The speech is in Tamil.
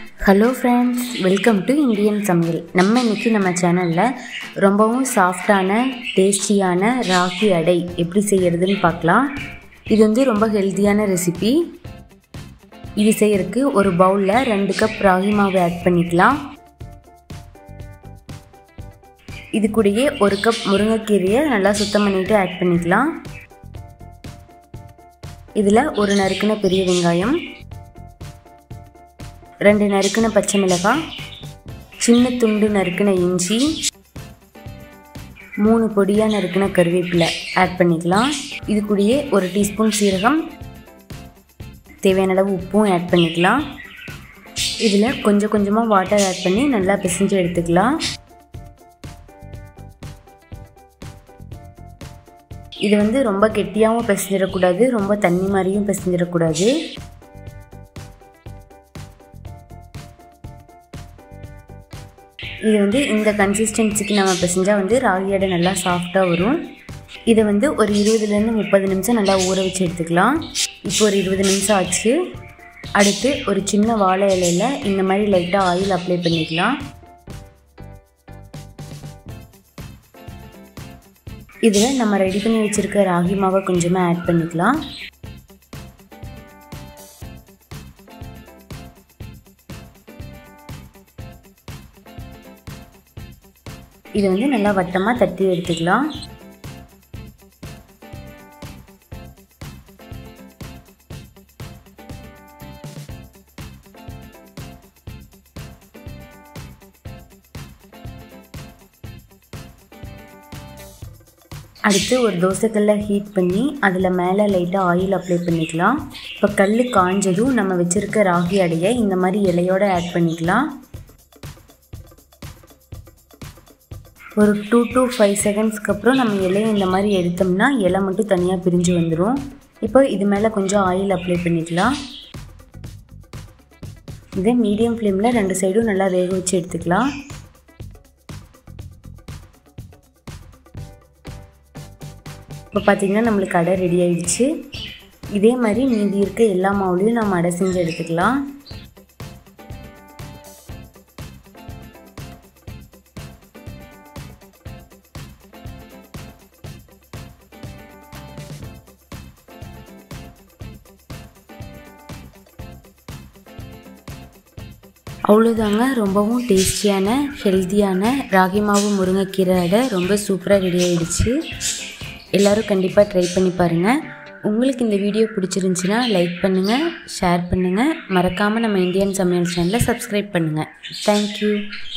hello friends welcome to Indian சமையல் நம்ம இன்றைக்கி நம்ம சேனலில் ரொம்பவும் சாஃப்டான டேஸ்டியான ராகி அடை எப்படி செய்கிறதுன்னு பார்க்கலாம் இது வந்து ரொம்ப ஹெல்த்தியான ரெசிபி இது செய்யறதுக்கு ஒரு பவுலில் ரெண்டு கப் ராகி மாவு ஆட் பண்ணிக்கலாம் இது கூடயே ஒரு கப் முருங்கைக்கீரையை நல்லா சுத்தம் பண்ணிவிட்டு ஆட் பண்ணிக்கலாம் இதில் ஒரு நறுக்கின பெரிய வெங்காயம் ரெண்டு நறுக்கின பச்சை மிளகாய் சின்ன துண்டு நறுக்கின இஞ்சி மூணு பொடியாக நறுக்கின கருவேப்பிலை ஆட் பண்ணிக்கலாம் இது கூடயே ஒரு டீஸ்பூன் சீரகம் தேவையான அளவு உப்பும் ஆட் பண்ணிக்கலாம் இதில் கொஞ்சம் கொஞ்சமாக வாட்டர் ஆட் பண்ணி நல்லா பிசைஞ்சு எடுத்துக்கலாம் இது வந்து ரொம்ப கெட்டியாகவும் பிசைஞ்சிடக்கூடாது ரொம்ப தண்ணி மாதிரியும் பிசைஞ்சிடக்கூடாது இது வந்து இந்த கன்சிஸ்டன்சிக்கு நம்ம பிசைஞ்சால் வந்து ராகி அடை நல்லா சாஃப்டாக வரும் இதை வந்து ஒரு இருபதுலேருந்து முப்பது நிமிஷம் நல்லா ஊற வச்சு எடுத்துக்கலாம் இப்போ ஒரு இருபது நிமிஷம் ஆச்சு அடுத்து ஒரு சின்ன வாழை இலையில் இந்த மாதிரி லைட்டாக ஆயில் அப்ளை பண்ணிக்கலாம் இதில் நம்ம ரெடி பண்ணி வச்சுருக்க ராகி மாவை கொஞ்சமாக ஆட் பண்ணிக்கலாம் இதை வந்து நல்லா வட்டமாக தட்டி எடுத்துக்கலாம் அடுத்து ஒரு தோசைக்கல்லை ஹீட் பண்ணி அதில் மேலே லைட்டாக ஆயில் அப்ளை பண்ணிக்கலாம் இப்போ கல் காஞ்சதும் நம்ம வச்சுருக்க ராகி அடையை இந்த மாதிரி இலையோடு ஆட் பண்ணிக்கலாம் ஒரு டூ டு ஃபைவ் செகண்ட்ஸ்க்கு அப்புறம் நம்ம இலையை இந்த மாதிரி எடுத்தோம்னா இலை மட்டும் தனியாக பிரிஞ்சு வந்துடும் இப்போ இது மேலே கொஞ்சம் ஆயில் அப்ளை பண்ணிக்கலாம் இதே மீடியம் ஃப்ளேமில் ரெண்டு சைடும் நல்லா வேக வச்சு எடுத்துக்கலாம் இப்போ பார்த்திங்கன்னா நம்மளுக்கு அடை ரெடி ஆயிடுச்சு இதே மாதிரி மீதி இருக்க எல்லா மாவுலையும் நம்ம அடை செஞ்சு எடுத்துக்கலாம் அவ்வளோதாங்க ரொம்பவும் டேஸ்டியான ஹெல்த்தியான ராகி மாவு முருங்கைக்கீரை அடை ரொம்ப சூப்பராக ரெடி ஆகிடுச்சு எல்லோரும் கண்டிப்பாக ட்ரை பண்ணி பாருங்கள் உங்களுக்கு இந்த வீடியோ பிடிச்சிருந்துச்சின்னா லைக் பண்ணுங்கள் ஷேர் பண்ணுங்கள் மறக்காமல் நம்ம இந்தியன் சமையல் சேனலை சப்ஸ்கிரைப் பண்ணுங்கள் தேங்க்யூ